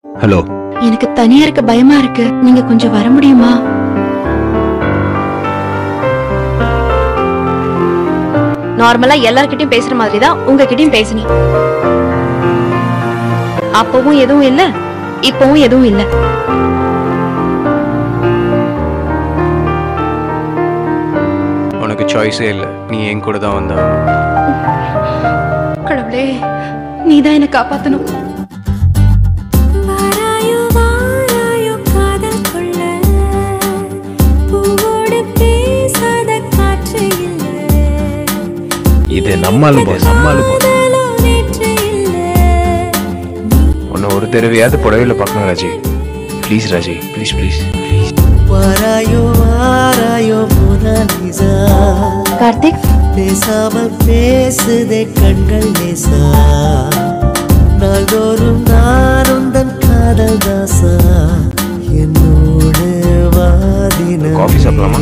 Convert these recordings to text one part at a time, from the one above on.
Hello எனக்கு தனியா இருக்க பயமா இருக்கு நீங்க கொஞ்சம் வர முடியுமா நார்மலா எல்லார்கிட்டயும் பேசுற மாதிரி தான் உங்ககிட்டயும் பேசுனி அப்பவும் எதுவும் இல்ல இப்பவும் எதுவும் இல்ல உனக்கு சாய்ஸே இல்லை நீ என் கூட தான் வந்தா கடவுளே நீதான் என்ன காப்பாத்தணும் வாராயோ வாராயோ காதல் கொள்ள பூவோடு பேசாத காற்று இல்லை இது நம்மாலும் போய் நம்மாலும் போய் காதலோ நேற்று இல்லை உன்னை ஒரு தடவையாவது புடவையில பார்க்கணும் Raji please Raji please please வாராயோ வாராயோ மோனாலிசா கார்த்திக் பேசாமல் பேசுதே கண்கள் லேசா நாள்தோறும் நான் உந்தன் காதல் தாசா என்னோடு வாதினமே காஃபி சாப்பிடலாமா?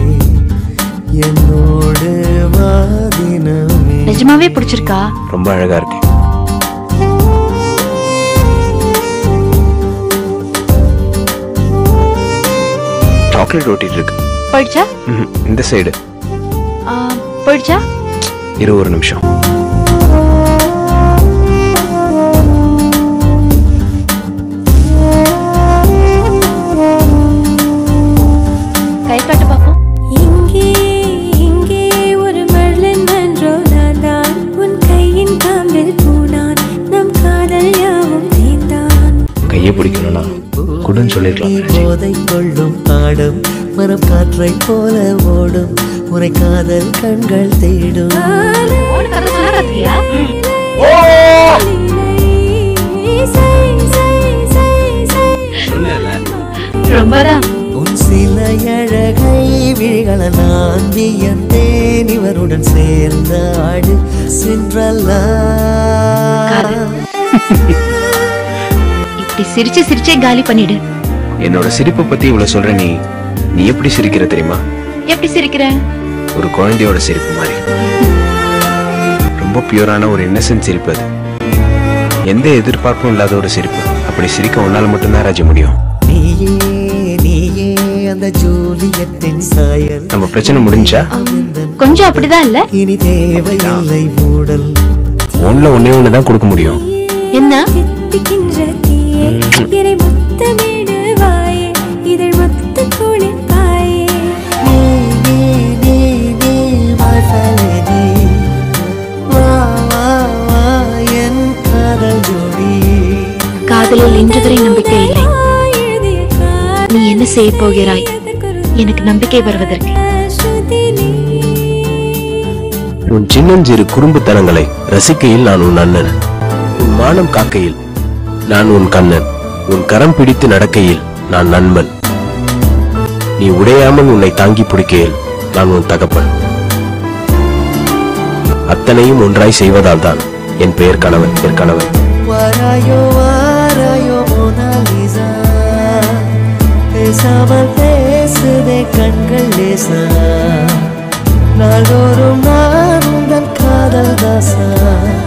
என்னோடு வாதினமே நிஜமாவே பிடிச்சிருக்கா ரொம்ப அழகா இருக்கு சாக்லேட் ஓட்டிட்டு இருக்கு போயிடுச்சா ம்ஹும். இந்த சைடு ஆ, போயிடுச்சா இரு ஒரு நிமிஷம் கை காட்டு பாப்போம் இங்கே இங்கே ஒரு மழலன் மன்றோ நான் தான் உன் கையின் காம்பில் பூனான் நம் காதல் யாவும் தீர்ந்தான் கையை பிடிக்கணும்னா குடுன்னு சொல்லிருக்கலாம் ராஜி போதை கொள்ளும் ஆடும் மரம் காற்றை போல ஓடும் உரை காதல் கண்கள் தேடும் ரொம்பதான் உன் சில அழகை விழிகள நான் வியந்தேன் இவருடன் சேர்ந்த ஆடு சென்றல்லா இப்படி சிரிச்சு சிரிச்சே காலி பண்ணிடு என்னோட சிரிப்பை பத்தி இவ்வளவு சொல்ற நீ நீ எப்படி சிரிக்கிற தெரியுமா எப்படி சிரிக்கிற ஒரு குழந்தையோட சிரிப்பு மாதிரி ரொம்ப பியூரான ஒரு இன்னசென்ட் சிரிப்பு அது எந்த எதிர்பார்ப்பும் இல்லாத ஒரு சிரிப்பு அப்படி சிரிக்க உன்னால மட்டும்தான் ராஜி முடியும் நீயே நீயே அந்த ஜூலியத்தின் சாயல் நம்ம பிரச்சனை முடிஞ்சா கொஞ்சம் அப்படிதான் இல்ல இனி தேவையில்லை மூடல் ஒண்ணுல ஒன்னே ஒண்ணுதான் கொடுக்க முடியும் என்ன தித்திக்கின்ற தீயே இறை முத்தமிடு வாயே இதழ் மொத்த குளிப்பாயே நீ நீ நீ நீ வாசலே நீ வா வா வா என் காதல் ஜோடி காதலில் இன்று வரை நம்பிக்கை இல்லை எழுதிய நீ என்ன செய்ய போகிறாய் எனக்கு நம்பிக்கை வருவதற்கு உன் சின்னஞ்சிறு குறும்புத்தனங்களை ரசிக்கையில் நான் உன் அண்ணன் உன் மானம் காக்கையில் நான் உன் கண்ணன் உன் கரம் பிடித்து நடக்கையில் நான் நண்பன் நீ உடையாமல் உன்னை தாங்கி பிடிக்கையில் நான் உன் தகப்பன் அத்தனையும் ஒன்றாய் செய்வதால் தான் என் பெயர் கணவன் என் கணவன் வாராயோ வாராயோ மோனாலிசா பேசாமல் பேசுதே கண்கள் லேசா நாள்தோறும் நான் உங்கள் காதல் தாசா